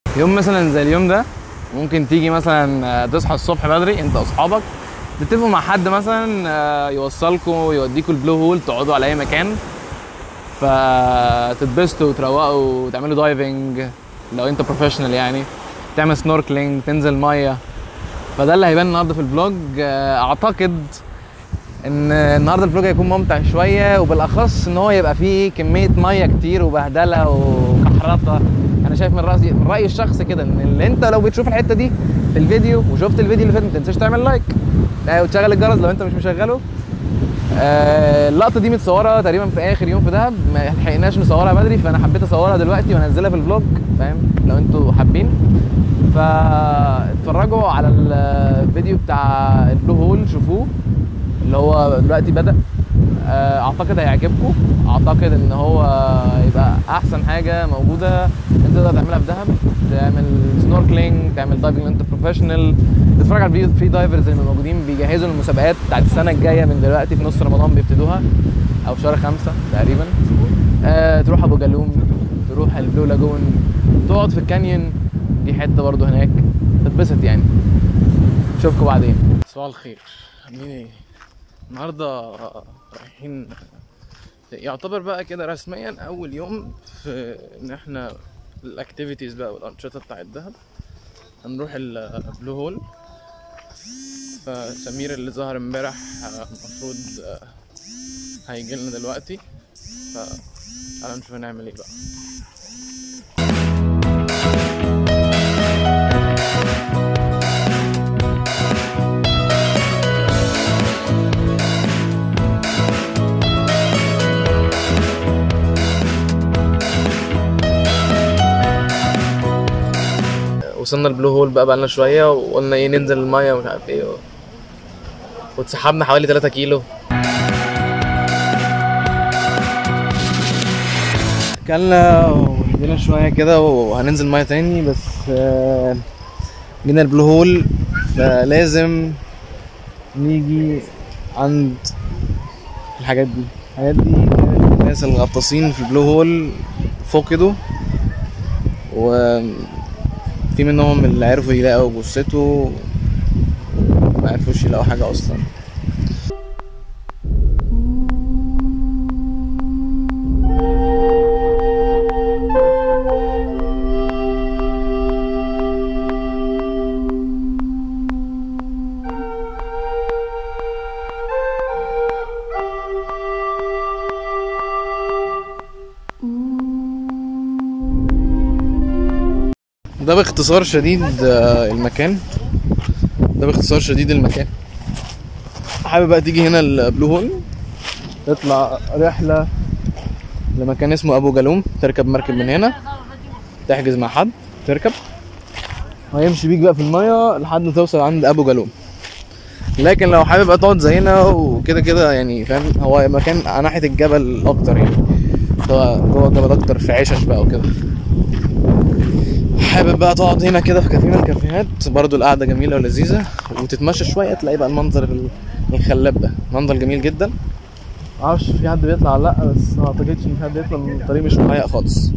يوم مثلا زي اليوم ده ممكن تيجي مثلا آه، تصحى الصبح بدري انت واصحابك تتفقوا مع حد مثلا آه، يوصلكم يوديكوا البلو هول تقعدوا على اي مكان فتتبسطوا وتروقوا وتعملوا دايفنج لو انت بروفيشنال يعني تعمل سنوركلينج تنزل ميه فده اللي هيبان النهارده في الفلوج آه، اعتقد ان النهارده الفلوج هيكون ممتع شويه وبالاخص ان هو يبقى فيه كميه ميه كتير وبهدله وكحرطه انا شايف من رايي من رايي الشخصي كده ان اللي انت لو بتشوف الحته دي في الفيديو وشفت الفيديو اللي فات ما تنساش تعمل لايك آه، وتشغل الجرس لو انت مش مشغله آه، اللقطه دي متصوره تقريبا في اخر يوم في دهب ما لحقناش نصورها بدري فانا حبيت اصورها دلوقتي وانزلها في الفلوج فاهم لو انتوا حابين فاتفرجوا على الفيديو بتاع البلو هول شوفوه اللي هو دلوقتي بدأ آه، اعتقد هيعجبكم اعتقد ان هو يبقى احسن حاجه موجوده انت تقدر تعملها في دهب تعمل سنوركلينج تعمل دايفنج انت بروفيشنال تتفرج على الفيديو في دايفرز اللي موجودين بيجهزوا المسابقات بتاعت السنه الجايه من دلوقتي في نص رمضان بيبتدوها او في شهر خمسة تقريبا آه تروح ابو جالوم تروح البلو لاجون تقعد في الكانيون دي حته برضو هناك تتبسط يعني اشوفكم بعدين صباح الخير عاملين ايه النهارده رايحين يعتبر بقى كده رسميا اول يوم في ان احنا الاكتيفيتيز بقى والانشطه بتاعت دهب هنروح البلو هول فسمير اللي ظهر امبارح آه، المفروض آه، هيجي لنا دلوقتي فتعالى نشوف هنعمل ايه بقى وصلنا البلو هول بقى بقالنا شويه وقلنا ايه ننزل الميه ومش عارف ايه و... واتسحبنا حوالي 3 كيلو كلنا وهدينا شويه كده وهننزل ميه تاني بس آه، جينا البلو هول فلازم نيجي عند الحاجات دي الحاجات دي كانت الناس الغطاسين في البلو هول فقدوا و في منهم اللي عرفوا يلاقوا جثته ما عرفوش يلاقوا حاجة أصلا ده باختصار شديد آه، المكان ده باختصار شديد المكان حابب بقى تيجي هنا البلو هول تطلع رحلة لمكان اسمه أبو جالوم تركب مركب من هنا تحجز مع حد تركب وهيمشي بيك بقى في المية لحد ما توصل عند أبو جالوم لكن لو حابب بقى تقعد زينا وكده كده يعني فاهم هو مكان على ناحية الجبل أكتر يعني هو جوه الجبل أكتر في عشش بقى وكده حابب بقى تقعد هنا كده في كافيه من الكافيهات برضو القعده جميله ولذيذه وتتمشى شويه تلاقي بقى المنظر ال- الخلاب ده منظر جميل جدا معرفش في حد بيطلع ولا لا بس ما اعتقدش ان في حد يطلع من الطريق مش مهيأ خالص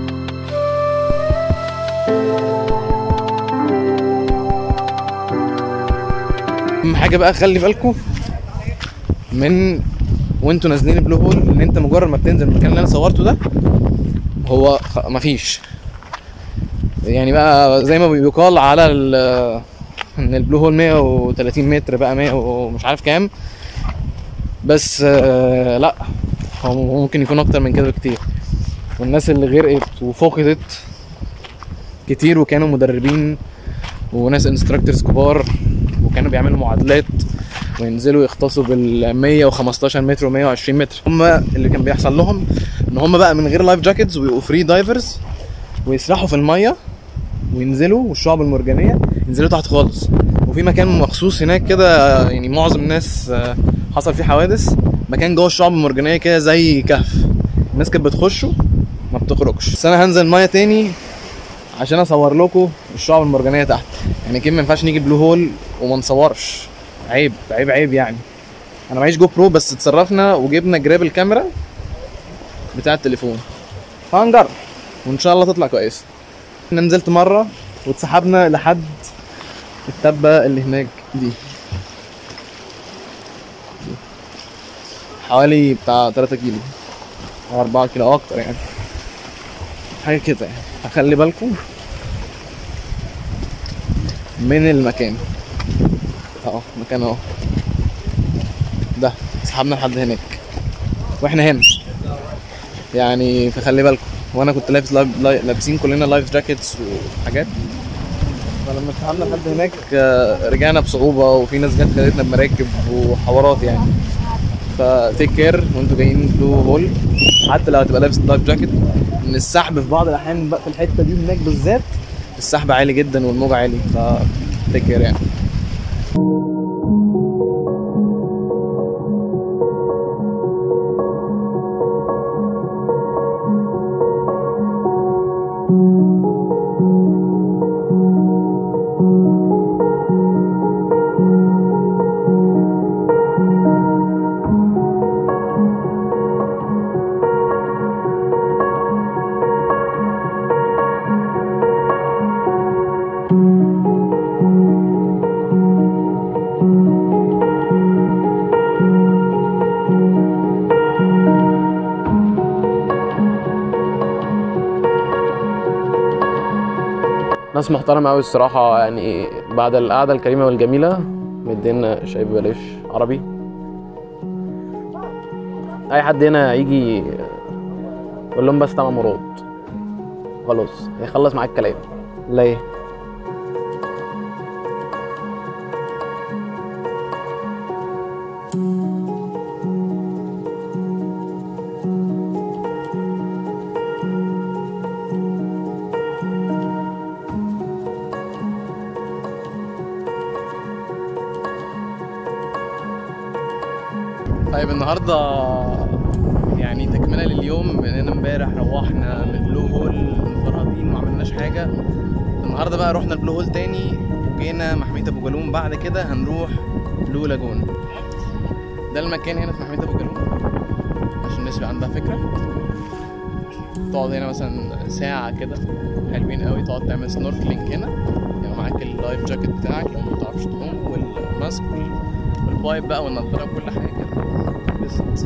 اهم حاجه بقى خلي بالكم من وانتوا نازلين البلو هول ان انت مجرد ما بتنزل المكان اللي انا صورته ده هو خ- مفيش يعني بقى زي ما بيقال على ال ان البلو هول 130 متر بقى 100 ومش عارف كام بس آه، لا هو ممكن يكون اكتر من كده بكتير والناس اللي غرقت وفقدت كتير وكانوا مدربين وناس انستراكتورز كبار وكانوا بيعملوا معادلات وينزلوا يغطسوا بال 115 متر و 120 متر هم اللي كان بيحصل لهم ان هم بقى من غير لايف جاكيتس ويبقوا فري دايفرز ويسرحوا في الميه وينزلوا والشعب المرجانيه ينزلوا تحت خالص وفي مكان مخصوص هناك كده يعني معظم الناس آه، حصل فيه حوادث مكان جوه الشعب المرجانيه كده زي كهف الناس كانت بتخشه ما بتخرجش بس انا هنزل ميه تاني عشان اصور لكم الشعب المرجانيه تحت يعني كده ما ينفعش نيجي بلو هول وما نصورش عيب عيب عيب يعني انا معيش جو برو بس اتصرفنا وجبنا جراب الكاميرا بتاع التليفون فهنجرب وان شاء الله تطلع كويسه احنا نزلت مره واتسحبنا لحد التبه اللي هناك دي حوالي بتاع 3 كيلو او 4 كيلو او اكتر يعني حاجه كده يعني فخلي بالكم من المكان اه مكان اهو ده سحبنا لحد هناك واحنا هنا يعني فخلي بالكم وانا كنت لابس لايف لاي- لابسين كلنا لايف جاكيتس وحاجات فلما اتسحبنا لحد هناك آه، رجعنا بصعوبه وفي ناس جت خدتنا بمراكب وحوارات يعني فتيك كير وانتوا جايين بلو هول حتى لو هتبقى لابس لايف جاكيت ان السحب في بعض الاحيان بقى في الحته دي هناك بالذات السحب عالي جدا والموج عالي ف تيك كير يعني ناس محترمة أوي الصراحة يعني بعد القعدة الكريمة والجميلة مدينا شاي ببلاش عربي أي حد هنا يجي قول لهم بس تمام مراد خلاص هيخلص معاك الكلام لا ايه طيب النهارده يعني تكمله لليوم لاننا امبارح روحنا من البلو هول فرهدين وما عملناش حاجه النهارده بقى رحنا البلو هول تاني وجينا محميه ابو جالوم بعد كده هنروح بلو لاجون ده المكان هنا في محميه ابو جالوم عشان الناس يبقى عندها فكره تقعد هنا مثلا ساعه كده حلوين قوي تقعد تعمل سنوركلينج هنا يبقى معاك اللايف جاكيت بتاعك لو ما بتعرفش تعوم والماسك وال- والبايب بقى والنضاره وكل حاجه كده بس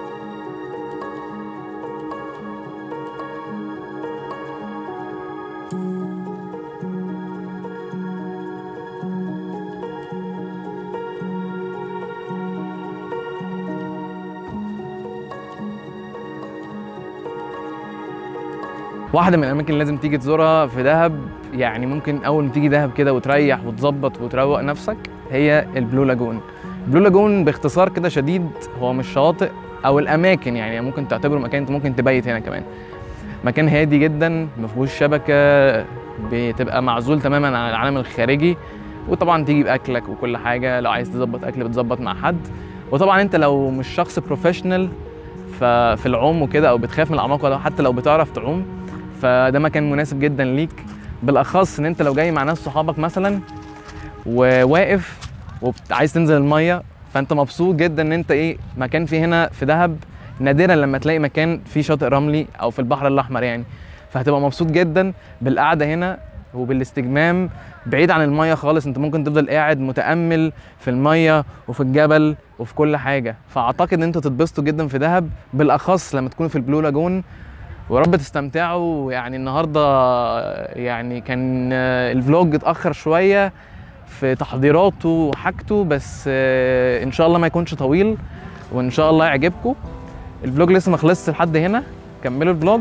واحدة من الأماكن اللي لازم تيجي تزورها في دهب يعني ممكن أول ما تيجي دهب كده وتريح وتظبط وتروق نفسك هي البلو لاجون. البلو لاجون باختصار كده شديد هو مش شواطئ أو الأماكن يعني ممكن تعتبره مكان أنت ممكن تبيت هنا كمان. مكان هادي جدا ما فيهوش شبكة بتبقى معزول تماما عن العالم الخارجي وطبعا تيجي بأكلك وكل حاجة لو عايز تظبط أكل بتظبط مع حد وطبعا أنت لو مش شخص بروفيشنال ففي العوم وكده أو بتخاف من الأعماق ولا حتى لو بتعرف تعوم فده مكان مناسب جدا ليك بالاخص ان انت لو جاي مع ناس صحابك مثلا وواقف وعايز تنزل الميه فانت مبسوط جدا ان انت ايه مكان فيه هنا في دهب نادرا لما تلاقي مكان فيه شاطئ رملي او في البحر الاحمر يعني فهتبقى مبسوط جدا بالقعده هنا وبالاستجمام بعيد عن الميه خالص انت ممكن تفضل قاعد متامل في الميه وفي الجبل وفي كل حاجه فاعتقد ان انتوا تتبسطوا جدا في دهب بالاخص لما تكونوا في البلو لاجون ورب تستمتعوا يعني النهارده يعني كان آه، الفلوج اتاخر شويه في تحضيراته وحاجته بس آه، ان شاء الله ما يكونش طويل وان شاء الله يعجبكم الفلوج لسه ما خلصش لحد هنا كملوا الفلوج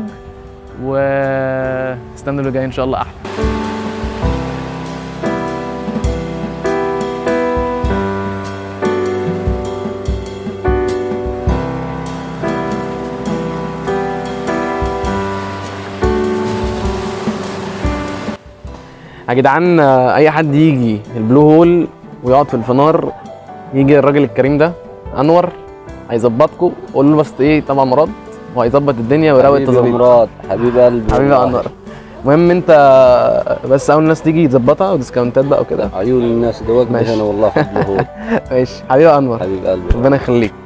واستنوا اللي جاي ان شاء الله احلى يا جدعان آه، اي حد يجي البلو هول ويقعد في الفنار يجي الراجل الكريم ده انور هيظبطكم قول له بس ايه طبعا مراد وهيظبط الدنيا ويروق حبيبي يا التظبيط مراد حبيب قلبي حبيبي يا والله. انور المهم انت بس اول الناس تيجي تظبطها وديسكاونتات بقى وكده عيون الناس ده وجبه ماشي. هنا والله حبيبي هو ماشي حبيبي يا انور حبيب قلبي ربنا يخليك